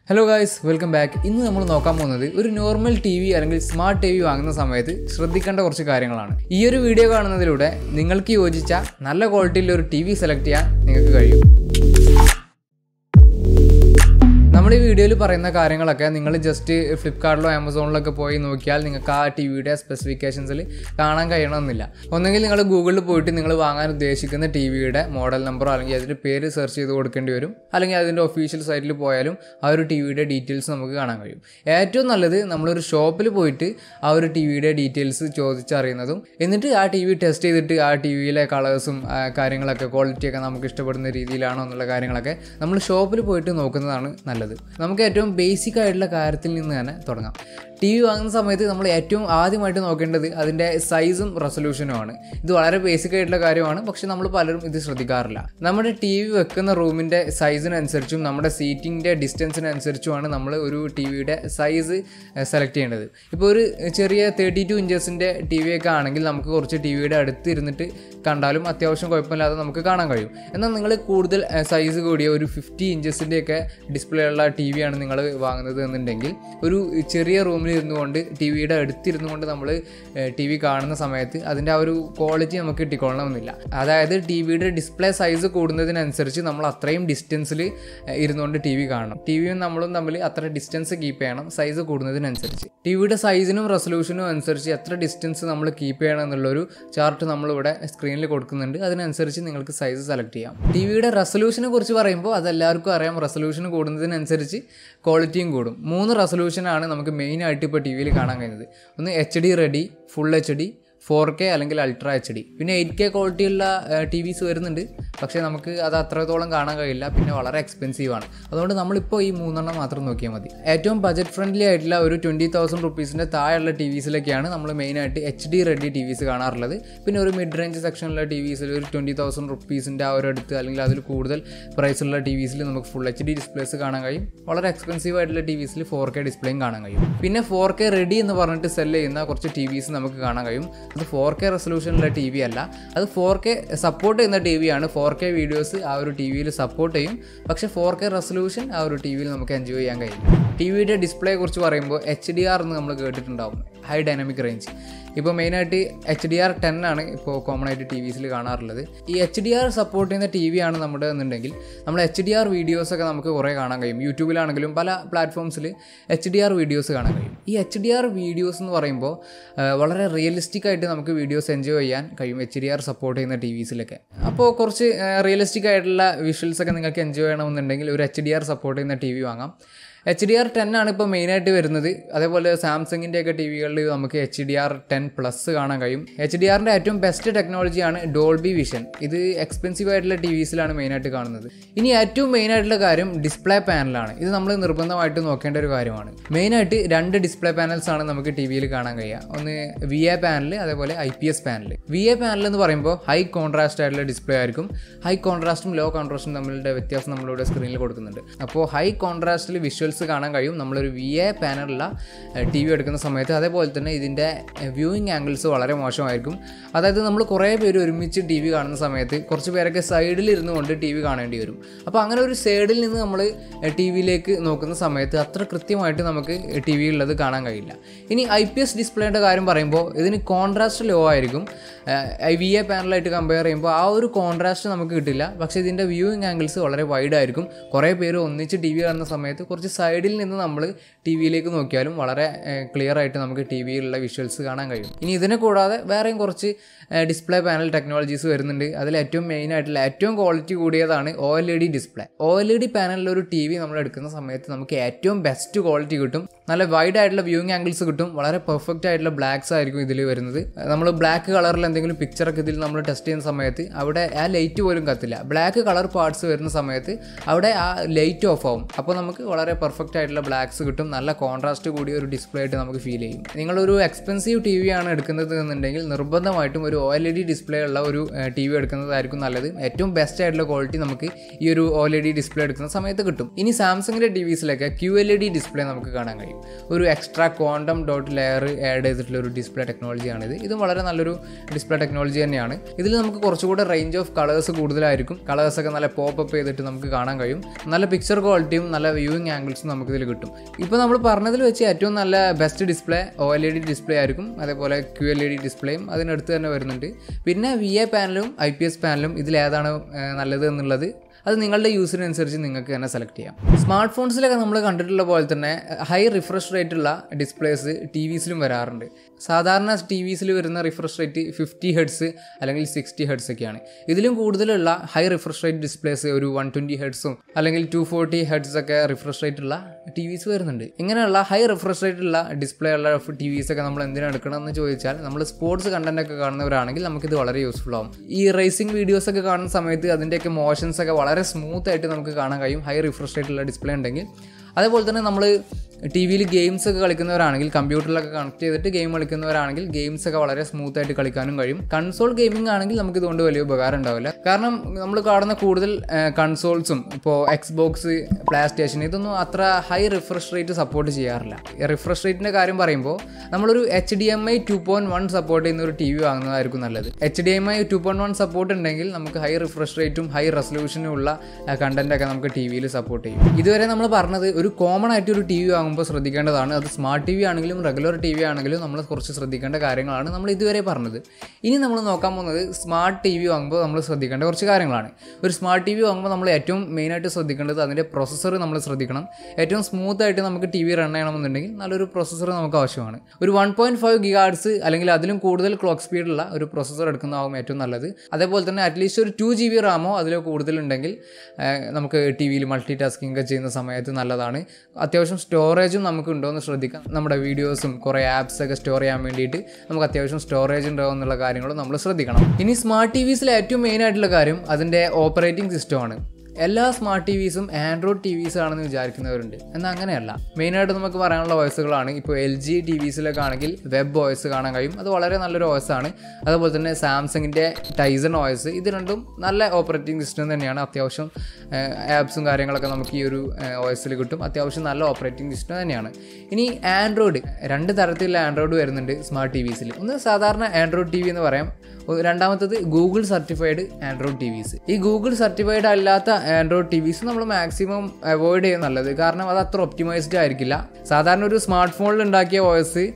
hello guys welcome back ഇന്ന് നമ്മൾ നോക്കാൻ പോകുന്നത് ഒരു നോർമൽ ടി വി അല്ലെങ്കിൽ സ്മാർട്ട് ടി വി വാങ്ങുന്ന സമയത്ത് ശ്രദ്ധിക്കേണ്ട കുറച്ച് കാര്യങ്ങളാണ് ഈ ഒരു വീഡിയോ കാണുന്നതിലൂടെ നിങ്ങൾക്ക് യോജിച്ച നല്ല ക്വാളിറ്റിയിലുള്ള ഒരു ടി വി സെലക്ട് ചെയ്യാൻ നിങ്ങൾക്ക് കഴിയും നമ്മൾ ഈ വീഡിയോയിൽ പറയുന്ന കാര്യങ്ങളൊക്കെ നിങ്ങൾ ജസ്റ്റ് ഫ്ലിപ്കാർട്ടിലോ ആമസോണിലൊക്കെ പോയി നോക്കിയാൽ നിങ്ങൾക്ക് ആ ടി വിയുടെ സ്പെസിഫിക്കേഷൻസിൽ കാണാൻ കഴിയണമെന്നില്ല ഒന്നെങ്കിൽ നിങ്ങൾ ഗൂഗിളിൽ പോയിട്ട് നിങ്ങൾ വാങ്ങാൻ ഉദ്ദേശിക്കുന്ന ടി വിയുടെ മോഡൽ നമ്പറോ അല്ലെങ്കിൽ അതിൻ്റെ പേര് സെർച്ച് ചെയ്ത് കൊടുക്കേണ്ടി വരും അല്ലെങ്കിൽ അതിൻ്റെ ഒഫീഷ്യൽ സൈറ്റിൽ പോയാലും ആ ഒരു ടി വിയുടെ ഡീറ്റെയിൽസ് നമുക്ക് കാണാൻ കഴിയും ഏറ്റവും നല്ലത് നമ്മളൊരു ഷോപ്പിൽ പോയിട്ട് ആ ഒരു ടി വിയുടെ ഡീറ്റെയിൽസ് ചോദിച്ചറിയുന്നതും എന്നിട്ട് ആ ടി വി ടെസ്റ്റ് ചെയ്തിട്ട് ആ ടി വിയിലെ കളേഴ്സും കാര്യങ്ങളൊക്കെ ക്വാളിറ്റിയൊക്കെ നമുക്ക് ഇഷ്ടപ്പെടുന്ന രീതിയിലാണോ എന്നുള്ള കാര്യങ്ങളൊക്കെ നമ്മൾ ഷോപ്പിൽ പോയിട്ട് നോക്കുന്നതാണ് നല്ലത് നമുക്ക് ഏറ്റവും ബേസിക് ആയിട്ടുള്ള കാര്യത്തിൽ നിന്ന് തന്നെ തുടങ്ങാം ടി വി വാങ്ങുന്ന സമയത്ത് നമ്മൾ ഏറ്റവും ആദ്യമായിട്ട് നോക്കേണ്ടത് അതിൻ്റെ സൈസും റെസൊല്യൂഷനുമാണ് ഇത് വളരെ ബേസിക് ആയിട്ടുള്ള കാര്യമാണ് പക്ഷെ നമ്മൾ പലരും ഇത് ശ്രദ്ധിക്കാറില്ല നമ്മുടെ ടി വി വെക്കുന്ന റൂമിൻ്റെ സൈസിനനുസരിച്ചും നമ്മുടെ സീറ്റിങ്ങിൻ്റെ ഡിസ്റ്റൻസിനനുസരിച്ചുമാണ് നമ്മൾ ഒരു ടി വിയുടെ സൈസ് സെലക്ട് ചെയ്യേണ്ടത് ഇപ്പോൾ ഒരു ചെറിയ തേർട്ടി ടു ഇഞ്ചസിൻ്റെ ടി വി ഒക്കെ ആണെങ്കിൽ നമുക്ക് കുറച്ച് ടി വിയുടെ അടുത്ത് ഇരുന്നിട്ട് കണ്ടാലും അത്യാവശ്യം കുഴപ്പമില്ലാതെ നമുക്ക് കാണാൻ കഴിയും എന്നാൽ നിങ്ങൾ കൂടുതൽ സൈസ് കൂടിയ ഒരു ഫിഫ്റ്റി ഇഞ്ചസിൻ്റെ ഒക്കെ ഡിസ്പ്ലേ ഉള്ള ടി വി ആണ് നിങ്ങൾ വാങ്ങുന്നത് എന്നുണ്ടെങ്കിൽ ഒരു ചെറിയ റൂമിൽ ഇരുന്നു കൊണ്ട് ടി വിയുടെ അടുത്തിരുന്നു കൊണ്ട് നമ്മൾ ടി വി കാണുന്ന സമയത്ത് അതിൻ്റെ ആ ഒരു ക്വാളിറ്റി നമുക്ക് കിട്ടിക്കൊള്ളണമെന്നില്ല അതായത് ടി വിയുടെ ഡിസ്പ്ലേ സൈസ് കൂടുന്നതിനനുസരിച്ച് നമ്മൾ അത്രയും ഡിസ്റ്റൻസിൽ ഇരുന്നുകൊണ്ട് ടി വി കാണണം ടി വിയും നമ്മളും തമ്മിൽ അത്ര ഡിസ്റ്റൻസ് കീപ്പ് ചെയ്യണം സൈസ് കൂടുന്നതിനനുസരിച്ച് ടി വിയുടെ സൈസിനും റെസൊല്യൂഷനും അനുസരിച്ച് എത്ര ഡിസ്റ്റൻസ് നമ്മൾ കീപ്പ് ചെയ്യണം എന്നുള്ളൊരു ചാർട്ട് നമ്മളിവിടെ സ്ക്രീനിൽ കൊടുക്കുന്നുണ്ട് അതിനനുസരിച്ച് നിങ്ങൾക്ക് സൈസ് സെലക്ട് ചെയ്യാം ടി വിയുടെ റെസൊല്യൂഷനെ കുറിച്ച് പറയുമ്പോൾ അതെല്ലാവർക്കും അറിയാം റെസൊല്യൂഷൻ കൂടുന്നതിനനുസരിച്ച് ക്വാളിറ്റിയും കൂടും മൂന്ന് റെസൊല്യൂഷനാണ് നമുക്ക് മെയിനായിട്ട് ഇപ്പോൾ ടി വിയിൽ കാണാൻ കഴിയുന്നത് ഒന്ന് H D ready full H D four K അല്ലെങ്കിൽ അൾട്ര എച്ച് ഡി പിന്നെ എയ്റ്റ് കെ ക്വാളിറ്റിയുള്ള ടി വിസ് വരുന്നുണ്ട് പക്ഷേ നമുക്ക് അത് അത്രത്തോളം കാണാൻ കഴിയില്ല പിന്നെ വളരെ എക്സ്പെൻസീവ് ആണ് അതുകൊണ്ട് നമ്മളിപ്പോൾ ഈ മൂന്നെണ്ണം മാത്രം നോക്കിയാൽ മതി ഏറ്റവും ബജറ്റ് ഫ്രണ്ട്ലി ആയിട്ടുള്ള ഒരു ട്വൻറ്റി തൗസൻഡ് റുപ്പീസിൻ്റെ താഴെയുള്ള ടി വിസിലൊക്കെയാണ് നമ്മൾ മെയിനായിട്ട് H D ready T Vs കാണാറുള്ളത് പിന്നെ ഒരു മിഡ് റേഞ്ച് സെക്ഷനിലുള്ള ടി വിസിൽ ഒരു ട്വൻറ്റി തൗസൻഡ് റുപ്പീസിൻ്റെ ആ ഒരു അടുത്ത് അല്ലെങ്കിൽ അതിൽ കൂടുതൽ പ്രൈസുള്ള ടി വിസിൽ നമുക്ക് ഫുൾ എച്ച് ഡി ഡിസ്പ്ലേസ് കാണാൻ കഴിയും വളരെ എക്സ്പെൻസീവ് ആയിട്ടുള്ള ടി വിസിൽ ഫോർ കെ ഡിസ്പ്ലേയും കാണാൻ കഴിയും പിന്നെ ഫോർ കെ റെഡി എന്ന് പറഞ്ഞിട്ട് സെല് ചെയ്യുന്ന കുറച്ച് ടി വിസ് നമുക്ക് കാണാൻ കഴിയും അത് ഫോർ കെ റെസൊല്യൂഷനുള്ള ടി വി അല്ല അത് ഫോർ കെ സപ്പോർട്ട് ചെയ്യുന്ന ടി വി ആണ് ഫോർ കെ വീഡിയോസ് ആ ഒരു ടി വിയിൽ സപ്പോർട്ട് ചെയ്യും പക്ഷേ ഫോർ കെ റെസൊല്യൂഷൻ ആ ഒരു ടി വിയിൽ നമുക്ക് എൻജോയ് ചെയ്യാൻ കഴിയില്ല ടി വിയുടെ ഡിസ്പ്ലേയെ കുറിച്ച് പറയുമ്പോൾ എച്ച് ഡി ആർ എന്ന് നമ്മൾ കേട്ടിട്ടുണ്ടാവും ഹൈ ഡൈനാമിക് റേഞ്ച് ഇപ്പോൾ മെയിനായിട്ട് എച്ച് ഡി ആർ ടെൻ ആണ് ഇപ്പോൾ കോമൺ ആയിട്ട് ടി വിസിൽ കാണാറുള്ളത് ഈ എച്ച് ഡി ആർ സപ്പോർട്ട് ചെയ്യുന്ന ടി വി ആണ് നമ്മുടെ എന്നുണ്ടെങ്കിൽ നമ്മൾ എച്ച് ഡി ആർ വീഡിയോസൊക്കെ നമുക്ക് കുറേ കാണാൻ കഴിയും യൂട്യൂബിലാണെങ്കിലും പല പ്ലാറ്റ്ഫോംസിൽ എച്ച് ഡി ആർ വീഡിയോസ് കാണാൻ കഴിയും ഈ എച്ച് ഡി ആർ വീഡിയോസ് എന്ന് പറയുമ്പോൾ വളരെ റിയലിസ്റ്റിക് ആയിട്ട് നമുക്ക് വീഡിയോസ് എൻജോയ് ചെയ്യാൻ കഴിയും എച്ച് ഡി ആർ സപ്പോർട്ട് ചെയ്യുന്ന ടി വിസിലൊക്കെ അപ്പോൾ കുറച്ച് റിയലിസ്റ്റിക് ആയിട്ടുള്ള വിഷ്വൽസ് ഒക്കെ നിങ്ങൾക്ക് എൻജോയ് ചെയ്യണമെന്നുണ്ടെങ്കിൽ ഒരു എച്ച് ഡി ആർ സപ്പോർട്ട് ചെയ്യുന്ന ടി വി വാങ്ങാം എച്ച് ഡി ആർ ടെൻ ആണ് ഇപ്പോൾ മെയിനായിട്ട് വരുന്നത് അതേപോലെ സാംസങ്ങിൻ്റെ ഒക്കെ ടി വികളിൽ നമുക്ക് H D R ten plus കാണാൻ കഴിയും എച്ച് ഡി ആറിൻ്റെ ഏറ്റവും ബെസ്റ്റ് ടെക്നോളജിയാണ് ഡോൾബി വിഷൻ ഇത് എക്സ്പെൻസീവ് ആയിട്ടുള്ള ടി വിസിലാണ് മെയിനായിട്ട് കാണുന്നത് ഇനി ഏറ്റവും മെയിൻ ആയിട്ടുള്ള കാര്യം ഡിസ്പ്ലേ പാനലാണ് ഇത് നമ്മൾ നിർബന്ധമായിട്ട് നോക്കേണ്ട ഒരു കാര്യമാണ് മെയിനായിട്ട് രണ്ട് ഡിസ്പ്ലേ പാനൽസ് ആണ് നമുക്ക് ടി വിയിൽ കാണാൻ കഴിയുക ഒന്ന് വി എ പാനൽ അതേപോലെ I P S panel V A panel എന്ന് പറയുമ്പോൾ ഹൈ കോൺട്രാസ്റ്റ് ആയിട്ടുള്ള ഡിസ്പ്ലേ ആയിരിക്കും ഹൈ കോൺട്രാസ്റ്റും ലോ കോൺട്രാസ്റ്റും തമ്മിലുള്ള വ്യത്യാസം നമ്മളിവിടെ സ്ക്രീനിൽ കൊടുക്കുന്നുണ്ട് അപ്പോൾ ഹൈ കോൺട്രാസ്റ്റിൽ വിഷ്വൽസ് കാണാൻ കഴിയും നമ്മളൊരു വി എ പാനലുള്ള ടി വി എടുക്കുന്ന സമയത്ത് അതേപോലെ തന്നെ ഇതിൻ്റെ വ്യൂയിങ് ആംഗിൾസ് വളരെ മോശമായിരിക്കും അതായത് നമ്മൾ കുറേ പേര് ഒരുമിച്ച് ടി വി കാണുന്ന സമയത്ത് കുറച്ച് പേരൊക്കെ സൈഡിൽ ഇരുന്നു കൊണ്ട് ടി വി കാണേണ്ടി വരും അപ്പോൾ അങ്ങനെ ഒരു സൈഡിൽ നിന്ന് നമ്മൾ ടി വിയിലേക്ക് നോക്കുന്ന സമയത്ത് അത്ര കൃത്യമായിട്ട് നമുക്ക് ടി വി ഉള്ളത് കാണാൻ കഴിയില്ല ഇനി ഐ പി എസ് ഡിസ്പ്ലേയുടെ കാര്യം പറയുമ്പോൾ ഇതിന് കോൺട്രാസ്റ്റ് ലോ ആയിരിക്കും ഐ വി എ പാനലായിട്ട് കമ്പയർ ചെയ്യുമ്പോൾ ആ ഒരു കോൺട്രാസ്റ്റ് നമുക്ക് കിട്ടില്ല പക്ഷേ ഇതിൻ്റെ വ്യൂയിങ് ആംഗിൾസ് വളരെ വൈഡ് ആയിരിക്കും കുറേ പേര് ഒന്നിച്ച് ടി വി കാണുന്ന സമയത്ത് കുറച്ച് സൈഡിൽ നിന്ന് നമ്മൾ ടി വിയിലേക്ക് നോക്കിയാലും വളരെ ക്ലിയർ ആയിട്ട് നമുക്ക് ടി വിയിലുള്ള വിഷ്വൽസ് കാണാൻ കഴിയും ഇനി ഇതിനെ കൂടാതെ വേറെയും കുറച്ച് ഡിസ്പ്ലേ പാനൽ ടെക്നോളജീസ് വരുന്നുണ്ട് അതിൽ ഏറ്റവും മെയിൻ ആയിട്ടുള്ള ഏറ്റവും ക്വാളിറ്റി കൂടിയതാണ് O L E D display O L E D പാനലിൽ ഒരു ടി വി നമ്മൾ എടുക്കുന്ന സമയത്ത് നമുക്ക് ഏറ്റവും ബെസ്റ്റ് ക്വാളിറ്റി കിട്ടും നല്ല വൈഡ് ആയിട്ടുള്ള വ്യൂയിങ് ആംഗിൾസ് കിട്ടും വളരെ പെർഫെക്റ്റ് ആയിട്ടുള്ള ബ്ലാക്സ് ആയിരിക്കും ഇതിൽ വരുന്നത് നമ്മൾ ബ്ലാക്ക് കളറിൽ എന്തെങ്കിലും പിക്ചറൊക്കെ ഇതിൽ നമ്മൾ ടെസ്റ്റ് ചെയ്യുന്ന സമയത്ത് അവിടെ ആ ലൈറ്റ് പോലും കത്തില്ല ബ്ലാക്ക് കളർ പാർട്സ് വരുന്ന സമയത്ത് അവിടെ ആ ലൈറ്റ് ഓഫ് ആവും അപ്പോൾ നമുക്ക് വളരെ പെർഫെക്റ്റ് ആയിട്ടുള്ള ബ്ലാക്സ് കിട്ടും നല്ല കോൺട്രാസ്റ്റ് കൂടിയ ഒരു ഡിസ്പ്ലേ ആയിട്ട് നമുക്ക് ഫീൽ ചെയ്യും നിങ്ങളൊരു എക്സ്പെൻസീവ് ടി വി ആണ് എടുക്കുന്നത് എന്നുണ്ടെങ്കിൽ നിർബന്ധമായിട്ടും ഒരു O L E D display ഉള്ള ഒരു ടി വി എടുക്കുന്നതായിരിക്കും നല്ലത് ഏറ്റവും ബെസ്റ്റ് ആയിട്ടുള്ള ക്വാളിറ്റി നമുക്ക് ഈ ഒരു O L E D display എടുക്കുന്ന സമയത്ത് കിട്ടും ഇനി സാംസങ്ങിൻ്റെ ടി വിസിലൊക്കെ Q L E D display നമുക്ക് കാണാൻ കഴിയും ഒരു extra quantum dot layer add ചെയ്തിട്ടുള്ള ഒരു ഡിസ്പ്ലേ ടെക്നോളജിയാണിത് ഇതും വളരെ നല്ലൊരു ഡിസ്പ്ലേ ടെക്നോളജി തന്നെയാണ് ഇതിൽ നമുക്ക് കുറച്ചുകൂടെ റേഞ്ച് ഓഫ് കളേഴ്സ് കൂടുതലായിരിക്കും കളേഴ്സൊക്കെ നല്ല പോപ്പ് അപ്പ് ചെയ്തിട്ട് നമുക്ക് കാണാൻ കഴിയും നല്ല പിക്ചർ ക്വാളിറ്റിയും നല്ല വ്യൂയിങ് ആംഗിൾസും ടൈപ്സ് നമുക്കിതിൽ കിട്ടും ഇപ്പോൾ നമ്മൾ പറഞ്ഞതിൽ വെച്ച് ഏറ്റവും നല്ല best display O L E D display ആയിരിക്കും അതേപോലെ ക്യു എൽ ഇ ഡി ഡിസ്പ്ലേയും അതിനടുത്ത് തന്നെ വരുന്നുണ്ട് പിന്നെ വി എ പാനലും ഐ പി എസ് പാനലും ഇതിലേതാണ് ഏഹ്, നല്ലത് എന്നുള്ളത് അത് നിങ്ങളുടെ യൂസിനനുസരിച്ച് നിങ്ങൾക്ക് തന്നെ സെലക്ട് ചെയ്യാം സ്മാർട്ട് ഫോൺസിലൊക്കെ നമ്മൾ കണ്ടിട്ടുള്ള പോലെ തന്നെ ഹൈ റിഫ്രഷ് റേറ്റ് ഉള്ള ഡിസ്പ്ലേസ് ടി വിസിലും വരാറുണ്ട് സാധാരണ ടി വിസിൽ വരുന്ന റിഫ്രഷ് റേറ്റ് ഫിഫ്റ്റി ഹെഡ്സ് അല്ലെങ്കിൽ സിക്സ്റ്റി ഹെഡ്സ് ഒക്കെയാണ് ഇതിലും കൂടുതലുള്ള ഹൈ റിഫ്രഷ് റേറ്റ് ഡിസ്പ്ലേസ് ഒരു വൺ ട്വൻറ്റി ഹെഡ്സും അല്ലെങ്കിൽ ടു ഫോർട്ടി ഹെഡ്സ് ഒക്കെ റിഫ്രഷ് റേറ്റ് ഉള്ള ടി വിസ് വരുന്നുണ്ട് ഇങ്ങനെയുള്ള ഹൈ റിഫ്രഷ് റേറ്റ് ഉള്ള ഡിസ്പ്ലേ ഉള്ള ടി വിസ് ഒക്കെ നമ്മൾ എന്തിനാണ് എടുക്കണമെന്ന് ചോദിച്ചാൽ നമ്മൾ സ്പോർട്സ് കണ്ടന്റ് ഒക്കെ കാണുന്നവരാണെങ്കിൽ നമുക്കിത് വളരെ യൂസ്ഫുൾ ആവും ഈ റേസിംഗ് വീഡിയോസ് ഒക്കെ കാണുന്ന സമയത്ത് അതിൻ്റെയൊക്കെ മോഷൻസ് ഒക്കെ വളരെ സ്മൂത്ത് ആയിട്ട് നമുക്ക് കാണാൻ കഴിയും ഹൈ റിഫ്രഷ് റേറ്റ് ഉള്ള ഡിസ്പ്ലേ ഉണ്ടെങ്കിൽ അതേപോലെ തന്നെ നമ്മൾ ടി വിയിൽ ഗെയിംസ് ഒക്കെ കളിക്കുന്നവരാണെങ്കിൽ കമ്പ്യൂട്ടറിലൊക്കെ കണക്ട് ചെയ്തിട്ട് ഗെയിം കളിക്കുന്നവരാണെങ്കിൽ ഗെയിംസ് ഒക്കെ വളരെ സ്മൂത്ത് ആയിട്ട് കളിക്കാനും കഴിയും കൺസോൾ ഗെയിമിംഗ് ആണെങ്കിൽ നമുക്ക് ഇതുകൊണ്ട് വലിയ ഉപകാരം ഉണ്ടാവില്ല കാരണം നമ്മൾ കാണുന്ന കൂടുതൽ കൺസോൾസും ഇപ്പോൾ എക്സ് ബോക്സ് പ്ലേ സ്റ്റേഷൻ ഇതൊന്നും അത്ര ഹൈ റിഫ്രഷ് റേറ്റ് സപ്പോർട്ട് ചെയ്യാറില്ല റിഫ്രഷ് റേറ്റിൻ്റെ കാര്യം പറയുമ്പോൾ നമ്മളൊരു H D M I two point one support ചെയ്യുന്ന ഒരു ടി വി വാങ്ങുന്നതായിരിക്കും നല്ലത് H D M I two point one support ഉണ്ടെങ്കിൽ നമുക്ക് ഹൈ റിഫ്രഷ് റേറ്റും ഹൈ റെസൊല്യൂഷനും ഉള്ള കണ്ടന്റ് ഒക്കെ നമുക്ക് ടി വിയിൽ സപ്പോർട്ട് ചെയ്യും ഇതുവരെ നമ്മൾ പറഞ്ഞത് ഒരു കോമൺ ആയിട്ട് ഒരു ടി വി വാങ്ങുമ്പോൾ ശ്രദ്ധിക്കേണ്ടതാണ് അത് സ്മാർട്ട് ടി വി ആണെങ്കിലും റെഗുലർ ടി വി ആണെങ്കിലും നമ്മൾ കുറച്ച് ശ്രദ്ധിക്കേണ്ട കാര്യങ്ങളാണ് നമ്മൾ ഇതുവരെ പറഞ്ഞത് ഇനി നമ്മൾ നോക്കാൻ പോകുന്നത് സ്മാർട്ട് ടി വി വാങ്ങുമ്പോൾ നമ്മൾ ശ്രദ്ധിക്കേണ്ട കുറച്ച് കാര്യങ്ങളാണ് ഒരു സ്മാർട്ട് ടി വി വാങ്ങുമ്പോൾ നമ്മൾ ഏറ്റവും മെയിനായിട്ട് ശ്രദ്ധിക്കേണ്ടത് അതിൻ്റെ പ്രൊസസ്സർ നമ്മൾ ശ്രദ്ധിക്കണം ഏറ്റവും സ്മൂത്ത് ആയിട്ട് നമുക്ക് ടി വി റൺ ചെയ്യണമെന്നുണ്ടെങ്കിൽ നല്ലൊരു പ്രൊസസ്സർ നമുക്ക് ആവശ്യമാണ് ഒരു വൺ പോയിൻറ്റ് ഫൈവ് ഗിഗാർഡ്സ് അല്ലെങ്കിൽ അതിലും കൂടുതൽ ക്ലോക്ക് സ്പീഡുള്ള ഒരു പ്രൊസസ്സർ എടുക്കുന്നതാവും ഏറ്റവും നല്ലത് അതേപോലെ തന്നെ അറ്റ്ലീസ്റ്റ് ഒരു ടു ജി ബി റാമോ അതിലോ കൂടുതലുണ്ടെങ്കിൽ ഏഹ്, നമുക്ക് ടി വിയിൽ മൾട്ടി ടാസ്കിംഗ് ഒക്കെ ചെയ്യുന്ന സമയത്ത് നല്ലതാണ് അത്യാവശ്യം സ്റ്റോറേജും നമുക്ക് ഉണ്ടോ എന്ന് ശ്രദ്ധിക്കാം നമ്മുടെ വീഡിയോസും കുറേ ആപ്സ് ഒക്കെ സ്റ്റോർ ചെയ്യാൻ വേണ്ടിയിട്ട് നമുക്ക് അത്യാവശ്യം സ്റ്റോറേജ് ഉണ്ടോ എന്നുള്ള കാര്യങ്ങളും നമ്മൾ ശ്രദ്ധിക്കണം ഇനി സ്മാർട്ട് ടി വിസിലെ ഏറ്റവും മെയിൻ ആയിട്ടുള്ള കാര്യം അതിൻ്റെ ഓപ്പറേറ്റിംഗ് സിസ്റ്റമാണ് എല്ലാ സ്മാർട്ട് ടി വിസും ആൻഡ്രോയിഡ് ടി വിസ് ആണെന്ന് വിചാരിക്കുന്നവരുണ്ട് എന്നാൽ അങ്ങനെയല്ല മെയിനായിട്ട് നമുക്ക് പറയാനുള്ള വോയിസുകളാണ് ഇപ്പോൾ എൽ ജി ടി വിസിലൊക്കെ ആണെങ്കിൽ വെബ് വോയിസ് കാണാൻ കഴിയും അത് വളരെ നല്ലൊരു OS ആണ് അതുപോലെ തന്നെ സാംസങ്ങിൻ്റെ ടൈസൺ OS ഇത് രണ്ടും നല്ല ഓപ്പറേറ്റിംഗ് സിസ്റ്റം തന്നെയാണ് അത്യാവശ്യം ആപ്സും കാര്യങ്ങളൊക്കെ നമുക്ക് ഈ ഒരു OS ൽ കിട്ടും അത്യാവശ്യം നല്ല ഓപ്പറേറ്റിംഗ് സിസ്റ്റം തന്നെയാണ് ഇനി ആൻഡ്രോയിഡ് രണ്ട് തരത്തിലുള്ള ആൻഡ്രോയിഡ് വരുന്നുണ്ട് സ്മാർട്ട് ടി വിസിൽ ഒന്ന് സാധാരണ ആൻഡ്രോയിഡ് ടി വി എന്ന് പറയാം ഒ- രണ്ടാമത്തത് Google certified Android T Vs ഈ ഗൂഗിൾ സർട്ടിഫൈഡ് അല്ലാത്ത ആൻഡ്രോയിഡ് ടി വിസ് നമ്മൾ മാക്സിമം അവോയ്ഡ് ചെയ്യുന്നത് നല്ലത് കാരണം അത് അത്ര ഒപ്റ്റിമൈസ്ഡ് ആയിരിക്കില്ല സാധാരണ ഒരു സ്മാർട്ട് ഫോണിൽ ഉണ്ടാക്കിയ വോയിസ്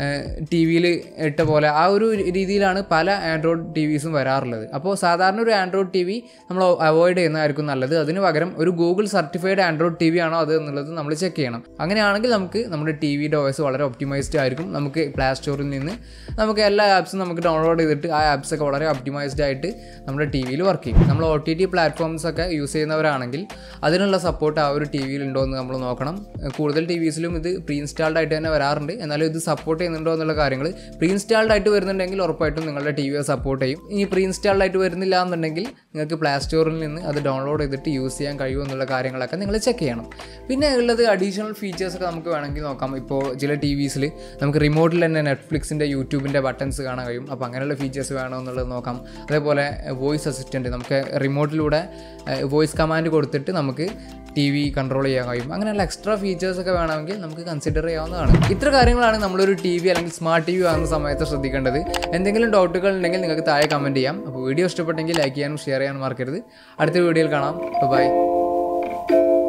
ടി വിയിൽ ഇട്ട പോലെ ആ ഒരു രീതിയിലാണ് പല ആൻഡ്രോയിഡ് ടി വിസും വരാറുള്ളത് അപ്പോൾ സാധാരണ ഒരു ആൻഡ്രോയിഡ് ടി വി നമ്മൾ അവോയ്ഡ് ചെയ്യുന്നതായിരിക്കും നല്ലത് അതിന് പകരം ഒരു Google certified Android T V ആണോ അത് എന്നുള്ളത് നമ്മൾ ചെക്ക് ചെയ്യണം അങ്ങനെയാണെങ്കിൽ നമുക്ക് നമ്മുടെ ടി വിയുടെ വോയിസ് വളരെ ഒപ്റ്റിമൈസ്ഡ് ആയിരിക്കും നമുക്ക് പ്ലേ സ്റ്റോറിൽ നിന്ന് നമുക്ക് എല്ലാ ആപ്സും നമുക്ക് ഡൗൺലോഡ് ചെയ്തിട്ട് ആ ആപ്സ് ഒക്കെ വളരെ ഒപ്റ്റിമൈസ്ഡ് ആയിട്ട് നമ്മുടെ ടി വിയിൽ വർക്ക് ചെയ്യും നമ്മൾ ഒ ടി ടി പ്ലാറ്റ്ഫോംസ് ഒക്കെ യൂസ് ചെയ്യുന്നവരാണെങ്കിൽ അതിനുള്ള സപ്പോർട്ട് ആ ഒരു ടി വിയിൽ ഉണ്ടോ എന്ന് നമ്മൾ നോക്കണം കൂടുതൽ ടി വിസിലും ഇത് പ്രീ ഇൻസ്റ്റാൾഡ് ആയിട്ട് തന്നെ വരാറുണ്ട് എന്നാലും ഇത് സപ്പോർട്ട് ചെയ്യുന്നുണ്ടോ എന്നുള്ള കാര്യങ്ങൾ പ്രീ ഇൻസ്റ്റാൾഡ് ആയിട്ട് വരുന്നുണ്ടെങ്കിൽ ഉറപ്പായിട്ടും നിങ്ങളുടെ ടി വിയെ സപ്പോർട്ട് ചെയ്യും ഇനി പ്രീ ഇൻസ്റ്റാൾഡ് ആയിട്ട് വരുന്നില്ല എന്നുണ്ടെങ്കിൽ നിങ്ങൾക്ക് പ്ലേ സ്റ്റോറിൽ നിന്ന് അത് ഡൗൺലോഡ് ചെയ്തിട്ട് യൂസ് ചെയ്യാൻ കഴിയുമോ എന്നുള്ള കാര്യങ്ങളൊക്കെ നിങ്ങൾ ചെക്ക് ചെയ്യണം പിന്നെ ഉള്ളത് അഡീഷണൽ ഫീച്ചേഴ്സ് ഒക്കെ നമുക്ക് വേണമെങ്കിൽ നോക്കാം ഇപ്പോൾ ചില ടി വിസിൽ നമുക്ക് റിമോട്ടിൽ തന്നെ നെറ്റ്ഫ്ലിക്സിൻ്റെ യൂട്യൂബിൻ്റെ ബട്ടൺസ് കാണാൻ കഴിയും അപ്പോൾ അങ്ങനെയുള്ള ഫീച്ചേഴ്സ് വേണോ എന്നുള്ളത് നോക്കാം അതേപോലെ വോയിസ് അസിസ്റ്റൻറ്റ് നമുക്ക് റിമോട്ടിലൂടെ വോയിസ് കമാൻഡ് കൊടുത്തിട്ട് നമുക്ക് ടി വി കൺട്രോൾ ചെയ്യാൻ കഴിയും അങ്ങനെയുള്ള എക്സ്ട്രാ ഫീച്ചേഴ്സ് ഒക്കെ വേണമെങ്കിൽ നമുക്ക് കൺസിഡർ ചെയ്യാവുന്നതാണ് ഇത്ര കാര്യങ്ങളാണ് നമ്മളൊരു ടി വി അല്ലെങ്കിൽ സ്മാർട്ട് ടി വി വാങ്ങുന്ന സമയത്ത് ശ്രദ്ധിക്കേണ്ടത് എന്തെങ്കിലും ഡൗട്ടുകൾ ഉണ്ടെങ്കിൽ നിങ്ങൾക്ക് താഴെ കമൻറ്റ് ചെയ്യാം അപ്പോൾ വീഡിയോ ഇഷ്ടപ്പെട്ടെങ്കിൽ ലൈക്ക് ചെയ്യാനും ഷെയർ ചെയ്യാനും മറക്കരുത് അടുത്ത വീഡിയോയിൽ കാണാം ബൈ